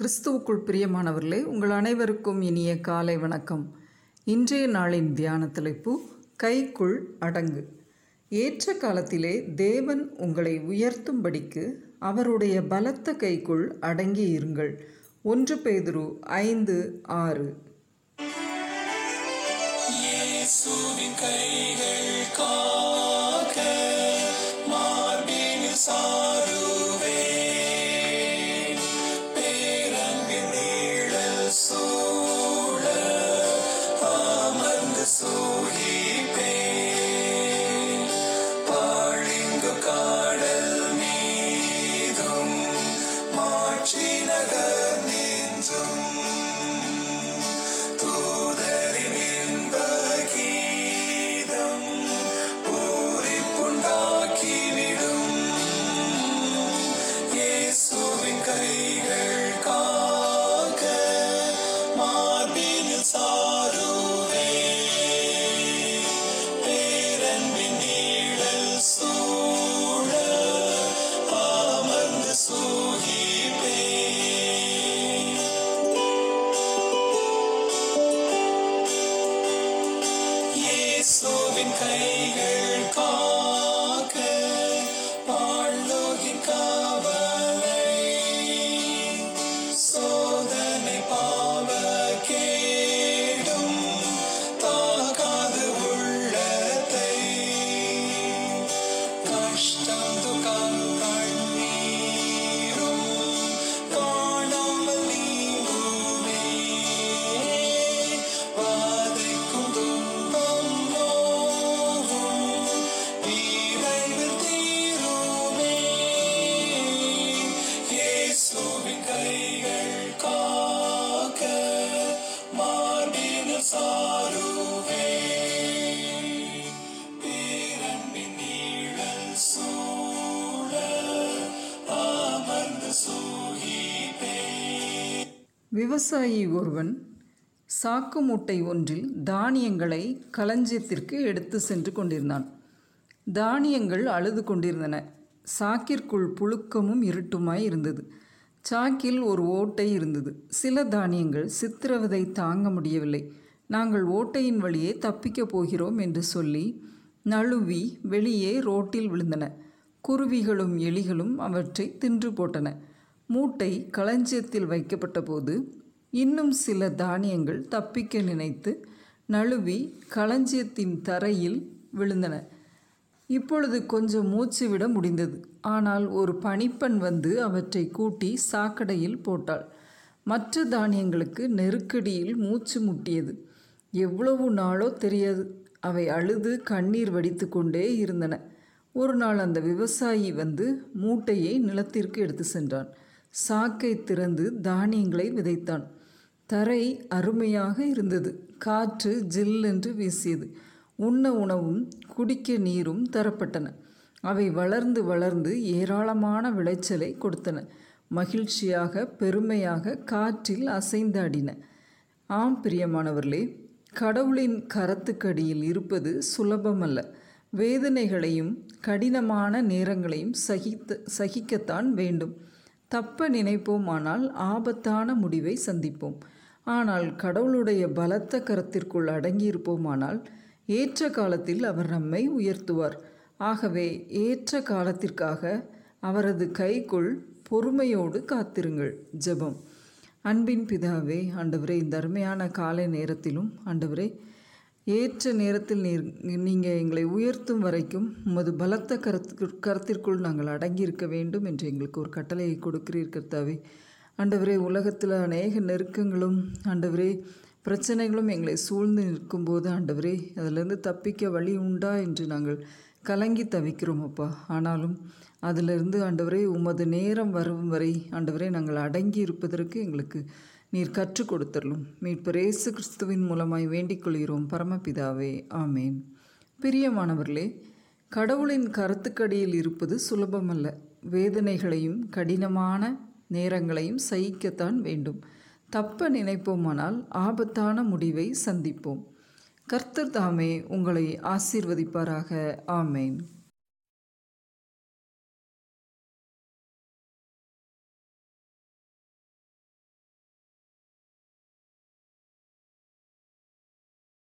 கிறிஸ்துவுக்குள் பிரியமானவர்களே உங்கள் அனைவருக்கும் இனிய காலை வணக்கம் இன்றைய நாளின் தியான தலைப்பு கைக்குள் அடங்கு ஏற்ற காலத்திலே தேவன் உங்களை உயர்த்தும்படிக்கு அவருடைய பலத்த கைக்குள் அடங்கி இருங்கள் ஒன்று பேதுரு ஐந்து ஆறு இயேசுவின் கைகள் காக்க மார்பினில் சாருவே பேரன்பின் நீழல் சூழ அமர்ந்து சூகிப்பே பாழிங்கு காடல் மீதும் மாற்றி நகர் நெஞ்சும் தூதரின் இன்ப கீதம் பூரிப்புண்டாக்கிவிடும் இயேசுவின் கைகள் காக்க மார்பினில் சாருவே பேரன்பின் நீழல் சூழ அமர்ந்து சூகிப்பே இயேசுவின் கைகள் காக்க வாழ்ந்தோகின் காவலை சோதனை பாவ கேடும் தாகாது உள்ளத்தை கஷ்டம் துக்கம் கண்ணீரும் காணாமல் நீங்குமே வாதைக்கும் துன்பம் நோவும் விரைவில் தீருமே இயேசுவின் கைகள் காக்க மார்பினில் சாருவே பேரன்பின் நீழல் சூழ அமர்ந்து சூகிப்பே விவசாயி ஒருவன் சாக்கு மூட்டை ஒன்றில் தானியங்களை களஞ்சியத்திற்கு எடுத்து சென்று கொண்டிருந்தான் தானியங்கள் அழுது கொண்டிருந்தன சாக்கிற்குள் புழுக்கமும் இருட்டுமாய் இருந்தது சாக்கில் ஒரு ஓட்டை இருந்தது சில தானியங்கள் சித்திரவதை தாங்க முடியவில்லை நாங்கள் ஓட்டையின் வழியே தப்பிக்கப் போகிறோம் என்று சொல்லி நழுவி வெளியே ரோட்டில் விழுந்தன குருவிகளும் எலிகளும் அவற்றை தின்று போட்டன மூட்டை களஞ்சியத்தில் வைக்கப்பட்ட போது இன்னும் சில தானியங்கள் தப்பிக்க நினைத்து நழுவி களஞ்சியத்தின் தரையில் விழுந்தன இப்பொழுது கொஞ்சம் மூச்சு விட முடிந்தது ஆனால் ஒரு பணிப்பெண் வந்து அவற்றை கூட்டி சாக்கடையில் போட்டாள் மற்ற தானியங்களுக்கு நெருக்கடியில் மூச்சு முட்டியது எவ்வளவு நாளோ தெரியாது அவை அழுது கண்ணீர் வடித்து கொண்டே இருந்தன ஒரு நாள் அந்த விவசாயி வந்து மூட்டையை நிலத்திற்கு எடுத்து சென்றான் சாக்கை திறந்து தானியங்களை விதைத்தான் தரை அருமையாக இருந்தது காற்று ஜில்லென்று வீசியது உண்ண உணவும் குடிக்க நீரும் தரப்பட்டன அவை வளர்ந்து வளர்ந்து ஏராளமான விளைச்சலை கொடுத்தன மகிழ்ச்சியாக பெருமையாக காற்றில் அசைந்தாடின ஆம் பிரியமானவர்களே கடவுளின் கரத்துக்கடியில் இருப்பது சுலபமல்ல வேதனைகளையும் கடினமான நேரங்களையும் சகித்த சகிக்கத்தான் வேண்டும் தப்ப நினைப்போமானால் ஆபத்தான முடிவை சந்திப்போம் ஆனால் கடவுளுடைய பலத்த கரத்திற்குள் அடங்கியிருப்போமானால் ஏற்ற காலத்தில் அவர் நம்மை உயர்த்துவார் ஆகவே ஏற்ற காலத்திற்காக அவரது கைக்குள் பொறுமையோடு காத்திருங்கள் ஜெபம் அன்பின் பிதாவே ஆண்டவரே இந்த அருமையான காலை நேரத்திலும் ஆண்டவரே ஏற்ற நேரத்தில் நீர் நீங்கள் எங்களை உயர்த்தும் வரைக்கும் உமது பலத்த கரத்து கரத்திற்குள் நாங்கள் அடங்கியிருக்க வேண்டும் என்று எங்களுக்கு ஒரு கட்டளையை கொடுக்கிறீர் கர்த்தாவே ஆண்டவரே உலகத்தில் அநேக நெருக்கங்களும் ஆண்டவரே பிரச்சனைகளும் எங்களை சூழ்ந்து நிற்கும்போது ஆண்டவரே அதிலிருந்து தப்பிக்க வழி உண்டா என்று நாங்கள் கலங்கி தவிக்கிறோம் அப்பா ஆனாலும் அதிலிருந்து ஆண்டவரே உமது நேரம் வரும் வரை ஆண்டவரே நாங்கள் அடங்கி இருப்பதற்கு எங்களுக்கு நீர் கற்றுக் கொடுத்தரலும் மீட்பர் இயேசு கிறிஸ்துவின் மூலமாய் வேண்டிக் கொள்கிறோம் பரமபிதாவே ஆமேன் பிரியமானவர்களே கடவுளின் கருத்துக்கடியில் இருப்பது சுலபமல்ல வேதனைகளையும் கடினமான நேரங்களையும் சகிக்கத்தான் வேண்டும் தப்ப நினைப்போமானால் ஆபத்தான முடிவை சந்திப்போம் கர்த்தர் தாமே உங்களை ஆசீர்வதிப்பாராக ஆமேன்